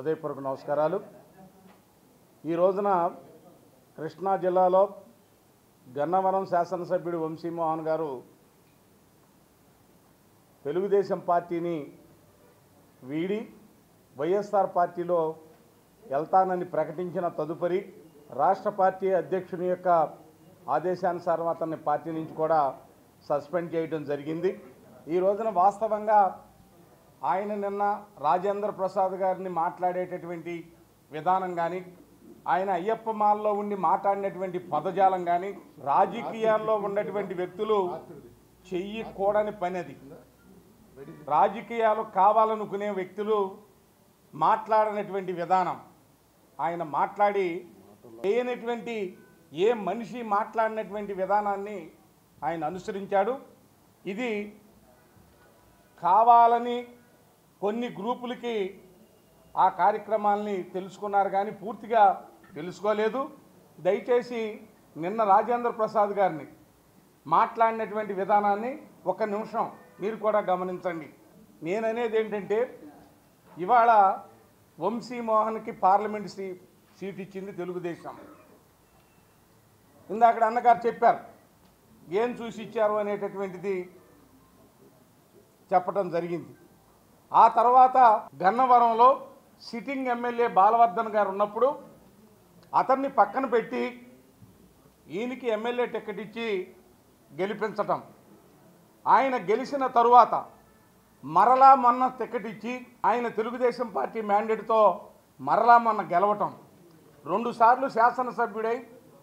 హృదయపూర్వక నమస్కారాలు ఈ రోజున కృష్ణా జిల్లాలో గన్నవరం శాసనసభ్యుడు వంశీమోహన్ గారు తెలుగుదేశం పార్టీని వీడి వైఎస్ఆర్ పార్టీలో వెళ్తానని ప్రకటించిన తదుపరి రాష్ట్ర పార్టీ అధ్యక్షుని యొక్క ఆదేశానుసారం అతన్ని పార్టీ నుంచి కూడా సస్పెండ్ చేయడం జరిగింది ఈ రోజున వాస్తవంగా ఆయన నిన్న రాజేంద్ర ప్రసాద్ గారిని మాట్లాడేటటువంటి విధానం కానీ ఆయన అయ్యప్ప మాల్లో ఉండి మాట్లాడినటువంటి పదజాలం కానీ రాజకీయాల్లో ఉన్నటువంటి వ్యక్తులు చెయ్యకూడని పని అది రాజకీయాలు కావాలనుకునే వ్యక్తులు మాట్లాడనటువంటి విధానం ఆయన మాట్లాడి చేయనటువంటి ఏ మనిషి మాట్లాడినటువంటి విధానాన్ని ఆయన అనుసరించాడు ఇది కావాలని కొన్ని గ్రూపులకి ఆ కార్యక్రమాల్ని తెలుసుకున్నారు కానీ పూర్తిగా తెలుసుకోలేదు దయచేసి నిన్న రాజేంద్ర ప్రసాద్ గారిని మాట్లాడినటువంటి విధానాన్ని ఒక నిమిషం మీరు కూడా గమనించండి నేననేది ఏంటంటే ఇవాళ వంశీ మోహన్కి పార్లమెంట్ సీ సీట్ ఇచ్చింది తెలుగుదేశం ఇందాక అన్నగారు చెప్పారు ఏం చూసి ఇచ్చారు అనేటటువంటిది చెప్పడం జరిగింది ఆ తర్వాత గన్నవరంలో సిట్టింగ్ ఎమ్మెల్యే బాలవర్ధన్ గారు ఉన్నప్పుడు అతన్ని పక్కన పెట్టి ఈయనకి ఎమ్మెల్యే టికెట్ ఇచ్చి గెలిపించటం ఆయన గెలిచిన తరువాత మరలా మొన్న టికెట్ ఇచ్చి ఆయన తెలుగుదేశం పార్టీ మ్యాండేట్తో మరలా మొన్న గెలవటం రెండుసార్లు శాసనసభ్యుడై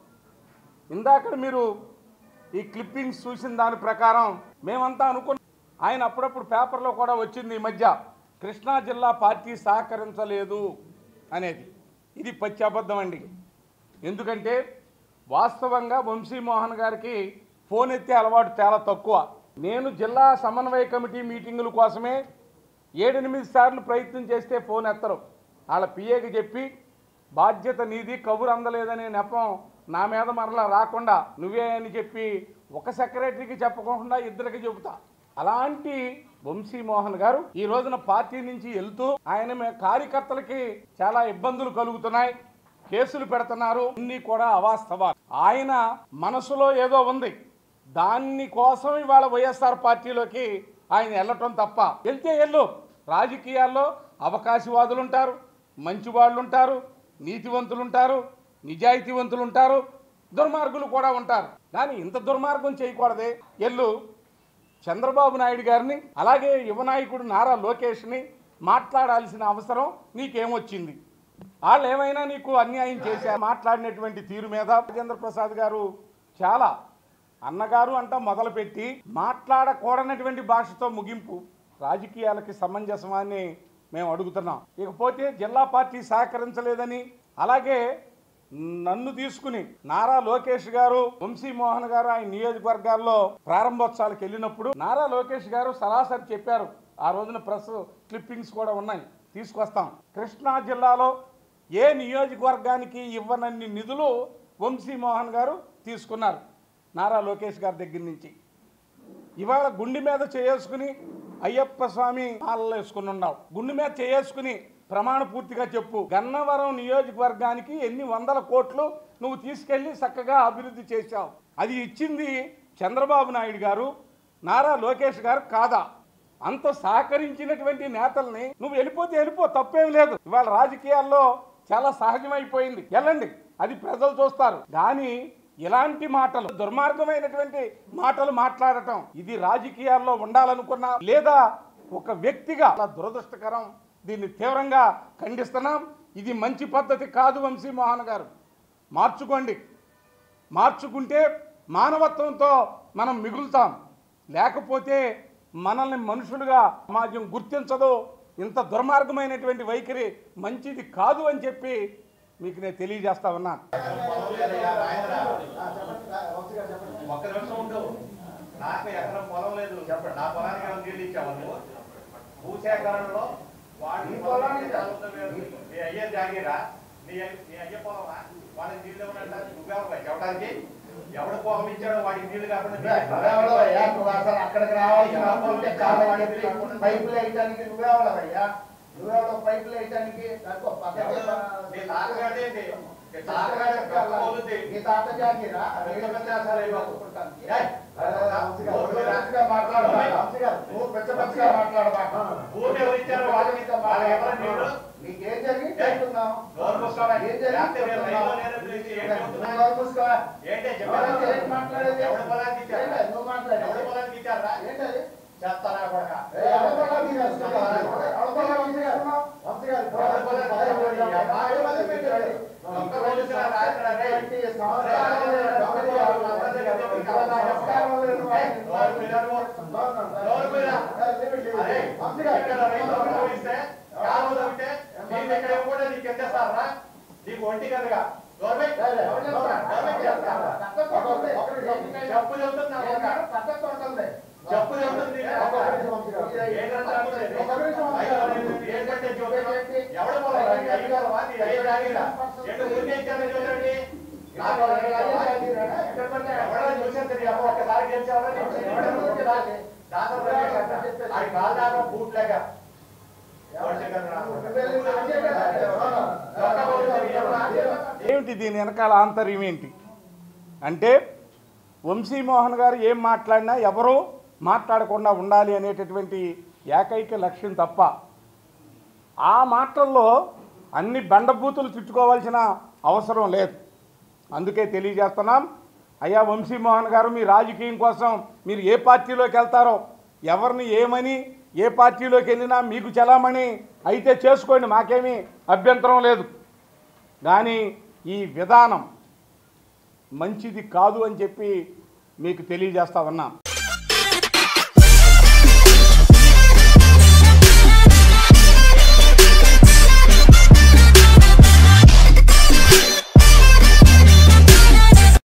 ఇందాక మీరు ఈ క్లిప్పింగ్స్ చూసిన దాని ప్రకారం మేమంతా అనుకున్న ఆయన అప్పుడప్పుడు పేపర్లో కూడా వచ్చింది ఈ మధ్య కృష్ణా జిల్లా పార్టీ సహకరించలేదు అనేది ఇది పచ్చి అబద్ధం అండి ఎందుకంటే వాస్తవంగా వంశీమోహన్ గారికి ఫోన్ ఎత్తే అలవాటు చాలా తక్కువ నేను జిల్లా సమన్వయ కమిటీ మీటింగుల కోసమే ఏడెనిమిది సార్లు ప్రయత్నం చేస్తే ఫోన్ ఎత్తరు వాళ్ళ పిఏకి చెప్పి బాధ్యత నీది కబురు అందలేదనే నెపం నా మీద మరలా రాకుండా నువ్వే అని చెప్పి ఒక సెక్రటరీకి చెప్పకుండా ఇద్దరికి చెబుతా అలాంటి వంశీమోహన్ గారు ఈ రోజున పార్టీ నుంచి వెళ్తూ ఆయన మే- కార్యకర్తలకి చాలా ఇబ్బందులు కలుగుతున్నాయి కేసులు పెడుతున్నారు అన్ని కూడా అవాస్తవాలు ఆయన మనసులో ఏదో ఉంది దాన్ని కోసం ఇవాళ వైఎస్ఆర్ పార్టీలోకి ఆయన వెళ్ళటం తప్ప వెళ్తే వెళ్ళు రాజకీయాల్లో అవకాశవాదులు ఉంటారు మంచి వాళ్ళు ఉంటారు నీతివంతులు ఉంటారు నిజాయితీవంతులు ఉంటారు దుర్మార్గులు కూడా ఉంటారు కానీ ఇంత దుర్మార్గం చేయకూడదే ఎల్లు చంద్రబాబు నాయుడు గారిని అలాగే యువనాయకుడు నారా లోకేష్ని మాట్లాడాల్సిన అవసరం నీకేమొచ్చింది వాళ్ళు ఏమైనా నీకు అన్యాయం చేశారు మాట్లాడినటువంటి తీరు మీద రాజేంద్ర ప్రసాద్ గారు చాలా అన్నగారు అంట మొదలుపెట్టి మాట్లాడకూడనటువంటి భాషతో ముగింపు రాజకీయాలకి సమంజసమా అని మేము అడుగుతున్నాం ఇకపోతే జిల్లా పార్టీ సహకరించలేదని అలాగే నన్ను తీసుకుని నారా లోకేష్ గారు వంశీమోహన్ గారు ఆయన నియోజకవర్గాల్లో ప్రారంభోత్సవాలకు వెళ్ళినప్పుడు నారా లోకేష్ గారు సరాసరి చెప్పారు ఆ రోజున ప్రెస్ క్లిప్పింగ్స్ కూడా ఉన్నాయి తీసుకొస్తాం కృష్ణా జిల్లాలో ఏ నియోజకవర్గానికి ఇవ్వనన్ని నిధులు వంశీమోహన్ గారు తీసుకున్నారు నారా లోకేష్ గారి దగ్గర నుంచి ఇవాళ గుండె మీద చేసుకుని అయ్యప్ప స్వామి మాలలు వేసుకుని ఉన్నావు గుండె మీద చేసుకుని ప్రమాణ పూర్తిగా చెప్పు గన్నవరం నియోజకవర్గానికి ఎన్ని వందల కోట్లు నువ్వు తీసుకెళ్లి చక్కగా అభివృద్ధి చేశావు అది ఇచ్చింది చంద్రబాబు నాయుడు గారు నారా లోకేష్ గారు కాదా అంత సహకరించినటువంటి నేతల్ని నువ్వు వెళ్ళిపోతే వెళ్ళిపో తప్పేం లేదు ఇవాళ రాజకీయాల్లో చాలా సహజమైపోయింది వెళ్ళండి అది ప్రజలు చూస్తారు కానీ ఇలాంటి మాటలు దుర్మార్గమైనటువంటి మాటలు మాట్లాడటం ఇది రాజకీయాల్లో ఉండాలనుకున్నా లేదా ఒక వ్యక్తిగా చాలా దురదృష్టకరం దీన్ని తీవ్రంగా ఖండిస్తున్నాం ఇది మంచి పద్ధతి కాదు వంశీమోహన్ గారు మార్చుకోండి మార్చుకుంటే మానవత్వంతో మనం మిగులుతాం లేకపోతే మనల్ని మనుషులుగా సమాజం గుర్తించదు ఇంత దుర్మార్గమైనటువంటి వైఖరి మంచిది కాదు అని చెప్పి మీకు నేను తెలియజేస్తా ఉన్నాను ఒక్క నిమిషం ఉండు నాకు ఎకరం పొలం లేదు చెప్పండి నా పొలానికి ఏమైనా నీళ్ళు ఇచ్చావు నువ్వు భూసేకరణలో వాడి నీ పొలానికి నీ అయ్యే జాగీరా నీ నీ అయ్యే పొలమా వాడికి నీళ్ళు ఇవ్వనంట నువ్వెవరు చెప్పడానికి ఎవడు పొలం ఇచ్చాడో వాడికి నీళ్ళు కాకుండా నువ్వెవడవయ్యా? నువ్వు అసలు అక్కడికి రావాల్సిన అవసరం ఉంటే కావాలని చెప్పి పైపులు వేయడానికి నువ్వెవడవయ్యా? నువ్వెవడో పైపులు వేయడానికి తక్కువ పక్కకి నీ తాతగాడే ఏంటి? నీ తాతగాడే గొప్ప ఊరుద్ది. నీ తాత జాగిరా పెద్ద పెద్ద చేస్తారు ఈ బాబు. ఏయ్, మంచిగా మాట్లాడు నువ్వు పెద్ద మంచిగా మాట్లాడబాక ఊరు ఎవరు ఇచ్చారు వాళ్ళకి వాళ్ళకి ఎవరు నీళ్ళు? నీకేం జరిగింది చెప్తున్నావు నోరు మూసుకోవా? ఏం జరిగింది లేకపోతే వీళ్ళు రైల్లో లేరు పిలిచి ఏం నువ్వు చెబుతున్నారు? నోరు మూసుకోవా? ఏంటి ఎవరైతే చెప్పారు? ఏంటి మాట్లాడేది? ఎవరి పొలానికి ఇచ్చారా? ఏంటి? నువ్వు మాట్లాడేది? ఎవరి పొలానికి ఇచ్చారా? ఏంటది? చేస్తారా కొడక? ఏ, ఎవరి పొలానికి తీసుకున్నావు? ఎవరి పొలానికి తీసుకున్నావు? వంశీ గారు, ఎవరి పొలానికి ఇచ్చారా? ఆ, ఏ మంది పెట్టారు? ఒక్క రోజు సార్ రాత్రి రే. ఇటువంటి సంవత్సరాలు డెబ్బై ఆరు మంది ఇవాళ ఎస్కారోలు నువ్వు- నోరు మీద నువ్వు. నోరు మీద. అరే, వంశీ గారు, ఇక్కడ రైతు రుణం ఇస్తే, కాలువ తవ్వితే, నీకు ఇక్కడ ఇవ్వకుండా నీకు ఎంత ఇస్తారా? నీకు ఒంటి కనుక గవర్నమెంట్ గవర్నమెంట్ చేస్తారా? చెప్పు చెబుతున్నా ఒక. చెప్పు చెబుతుంది ఏంటంటే అనుకునేది? అయ్యో, నేను ఏంటంటే చెబుతున్నా? ఎవడు పోవాలి? నీ అయ్య పోవాలా? నీ అయ్య తాగిరా? ఎటు ఊరికే ఇచ్చారో చూడండి. నాకు ఎవడో చూసేది నీ అమ్మ ఒక్కసారి గెలిచావా? నీకు ఎవడో ఒక్కసారి దాంతో పనిచేశాక. ఆడి కాలు దాకా బూట్ లేక. ఎవడు చెప్పారు నాకు? ఒక్క రోజు ఎవరు? ఏమిటి దీని వెనకాల ఆంతర్యం ఏంటి అంటే వంశీమోహన్ గారు ఏం మాట్లాడినా ఎవరూ మాట్లాడకుండా ఉండాలి అనేటటువంటి ఏకైక లక్ష్యం తప్ప ఆ మాటల్లో అన్ని బండబూతులు తిట్టుకోవాల్సిన అవసరం లేదు అందుకే తెలియజేస్తున్నాం అయ్యా వంశీమోహన్ గారు మీ రాజకీయం కోసం మీరు ఏ పార్టీలోకి వెళ్తారో ఎవరిని ఏమని ఏ పార్టీలోకి వెళ్ళినా మీకు చలామణి అయితే చేసుకోండి మాకేమీ అభ్యంతరం లేదు కానీ ఈ విధానం మంచిది కాదు అని చెప్పి మీకు తెలియజేస్తా ఉన్నాం